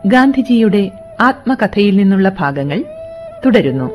ഗാന്ധിജിയുടെ ആത്മകഥയിൽ നിന്നുള്ള ഭാഗങ്ങൾ തുടരുന്നു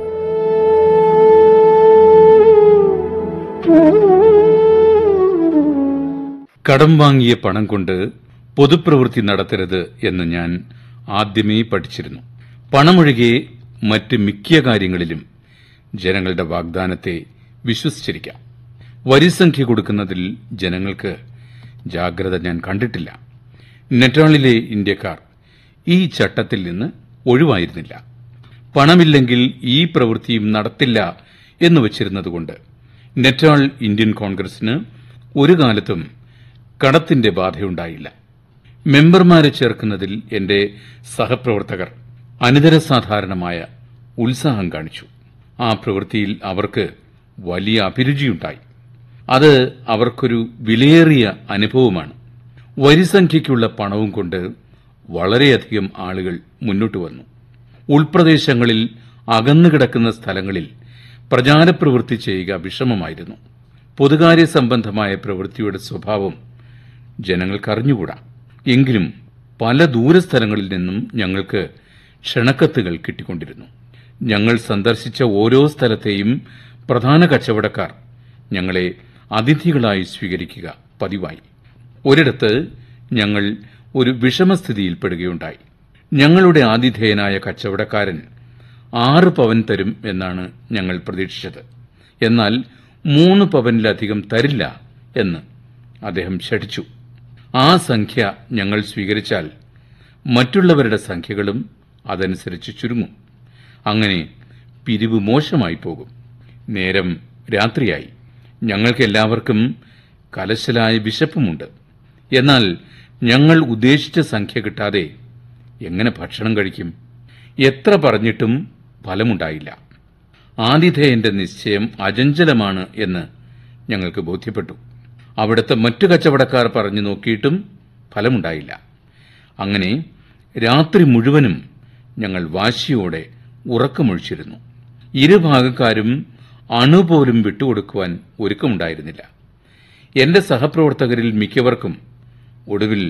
കടം വാങ്ങിയ പണം കൊണ്ട് പൊതുപ്രവൃത്തി നടത്തരുത് എന്ന് ഞാൻ ആദ്യമേ പഠിച്ചിരുന്നു പണമൊഴികെ മറ്റ് മിക്ക കാര്യങ്ങളിലും ജനങ്ങളുടെ വാഗ്ദാനത്തെ വിശ്വസിച്ചിരിക്കാം വരിസംഖ്യ കൊടുക്കുന്നതിൽ ജനങ്ങൾക്ക് ജാഗ്രത ഞാൻ കണ്ടിട്ടില്ല നെറ്റാളിലെ ഇന്ത്യക്കാർ ഈ ചട്ടത്തിൽ നിന്ന് ഒഴിവായിരുന്നില്ല പണമില്ലെങ്കിൽ ഈ പ്രവൃത്തിയും നടത്തില്ല എന്ന് വച്ചിരുന്നതുകൊണ്ട് നെറ്റാൾ ഇന്ത്യൻ കോൺഗ്രസിന് ഒരു കാലത്തും കടത്തിന്റെ ബാധയുണ്ടായില്ല മെമ്പർമാരെ ചേർക്കുന്നതിൽ എന്റെ സഹപ്രവർത്തകർ അനിതരസാധാരണമായ ഉത്സാഹം കാണിച്ചു ആ പ്രവൃത്തിയിൽ അവർക്ക് വലിയ അഭിരുചിയുണ്ടായി അത് അവർക്കൊരു വിലയേറിയ അനുഭവമാണ് വരിസംഖ്യയ്ക്കുള്ള പണവും കൊണ്ട് വളരെയധികം ആളുകൾ മുന്നോട്ട് വന്നു ഉൾപ്രദേശങ്ങളിൽ അകന്നുകിടക്കുന്ന സ്ഥലങ്ങളിൽ പ്രചാരപ്രവൃത്തി ചെയ്യുക വിഷമമായിരുന്നു പൊതുകാര്യ സംബന്ധമായ പ്രവൃത്തിയുടെ സ്വഭാവം ജനങ്ങൾക്കറിഞ്ഞുകൂടാ എങ്കിലും പല ദൂരസ്ഥലങ്ങളിൽ നിന്നും ഞങ്ങൾക്ക് ക്ഷണക്കത്തുകൾ കിട്ടിക്കൊണ്ടിരുന്നു ഞങ്ങൾ സന്ദർശിച്ച ഓരോ സ്ഥലത്തെയും പ്രധാന കച്ചവടക്കാർ ഞങ്ങളെ അതിഥികളായി സ്വീകരിക്കുക പതിവായി ഒരിടത്ത് ഞങ്ങൾ ഒരു വിഷമസ്ഥിതിയിൽപ്പെടുകയുണ്ടായി ഞങ്ങളുടെ ആതിഥേയനായ കച്ചവടക്കാരൻ ആറ് പവൻ തരും എന്നാണ് ഞങ്ങൾ പ്രതീക്ഷിച്ചത് എന്നാൽ മൂന്ന് പവനിലധികം തരില്ല എന്ന് അദ്ദേഹം ശഠിച്ചു ആ സംഖ്യ ഞങ്ങൾ സ്വീകരിച്ചാൽ മറ്റുള്ളവരുടെ സംഖ്യകളും അതനുസരിച്ച് ചുരുങ്ങും അങ്ങനെ പിരിവ് മോശമായി പോകും നേരം രാത്രിയായി ഞങ്ങൾക്കെല്ലാവർക്കും കലശലായ വിശപ്പുമുണ്ട് എന്നാൽ ഞങ്ങൾ ഉദ്ദേശിച്ച സംഖ്യ കിട്ടാതെ എങ്ങനെ ഭക്ഷണം കഴിക്കും എത്ര പറഞ്ഞിട്ടും ഫലമുണ്ടായില്ല ആതിഥേയന്റെ നിശ്ചയം അചഞ്ചലമാണ് എന്ന് ഞങ്ങൾക്ക് ബോധ്യപ്പെട്ടു അവിടുത്തെ മറ്റു കച്ചവടക്കാർ പറഞ്ഞു നോക്കിയിട്ടും ഫലമുണ്ടായില്ല അങ്ങനെ രാത്രി മുഴുവനും ഞങ്ങൾ വാശിയോടെ ഉറക്കമൊഴിച്ചിരുന്നു ഇരുഭാഗക്കാരും അണുപോലും വിട്ടുകൊടുക്കുവാൻ ഒരുക്കമുണ്ടായിരുന്നില്ല എന്റെ സഹപ്രവർത്തകരിൽ മിക്കവർക്കും ഒടുവിൽ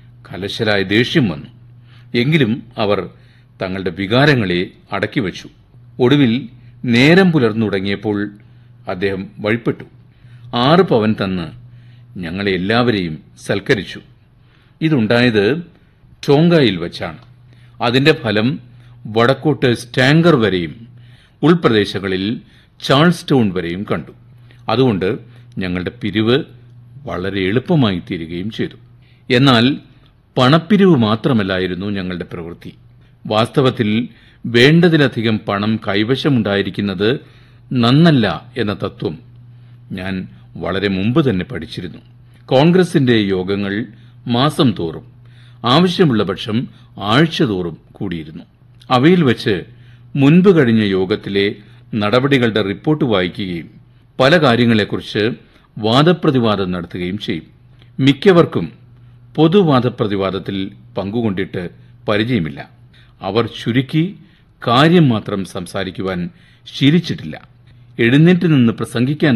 കലശലായ ദേഷ്യം വന്നു എങ്കിലും അവർ തങ്ങളുടെ വികാരങ്ങളെ അടക്കിവച്ചു ഒടുവിൽ നേരം പുലർന്നു തുടങ്ങിയപ്പോൾ അദ്ദേഹം വഴിപ്പെട്ടു ആറ് പവൻ തന്ന് ഞങ്ങളെ എല്ലാവരെയും സൽക്കരിച്ചു ഇതുണ്ടായത് ടോങ്കായിൽ വച്ചാണ് അതിന്റെ ഫലം വടക്കോട്ട് സ്റ്റാങ്കർ വരെയും ഉൾപ്രദേശങ്ങളിൽ ചാൾസ് ടൗൺ വരെയും കണ്ടു അതുകൊണ്ട് ഞങ്ങളുടെ പിരിവ് വളരെ എളുപ്പമായി തീരുകയും ചെയ്തു എന്നാൽ പണപ്പിരിവ് മാത്രമല്ലായിരുന്നു ഞങ്ങളുടെ പ്രവൃത്തി വാസ്തവത്തിൽ വേണ്ടതിലധികം പണം കൈവശമുണ്ടായിരിക്കുന്നത് നന്നല്ല എന്ന തത്വം ഞാൻ വളരെ മുമ്പ് തന്നെ പഠിച്ചിരുന്നു കോൺഗ്രസിന്റെ യോഗങ്ങൾ മാസം തോറും ആവശ്യമുള്ള പക്ഷം ആഴ്ചതോറും കൂടിയിരുന്നു അവയിൽ വെച്ച് മുൻപ് കഴിഞ്ഞ യോഗത്തിലെ നടപടികളുടെ റിപ്പോർട്ട് വായിക്കുകയും പല കാര്യങ്ങളെക്കുറിച്ച് വാദപ്രതിവാദം നടത്തുകയും ചെയ്യും മിക്കവർക്കും പൊതുവാദപ്രതിവാദത്തിൽ പങ്കുകൊണ്ടിട്ട് പരിചയമില്ല അവർ ചുരുക്കി കാര്യം മാത്രം സംസാരിക്കുവാൻ ശീലിച്ചിട്ടില്ല എഴുന്നേറ്റ് നിന്ന് പ്രസംഗിക്കാൻ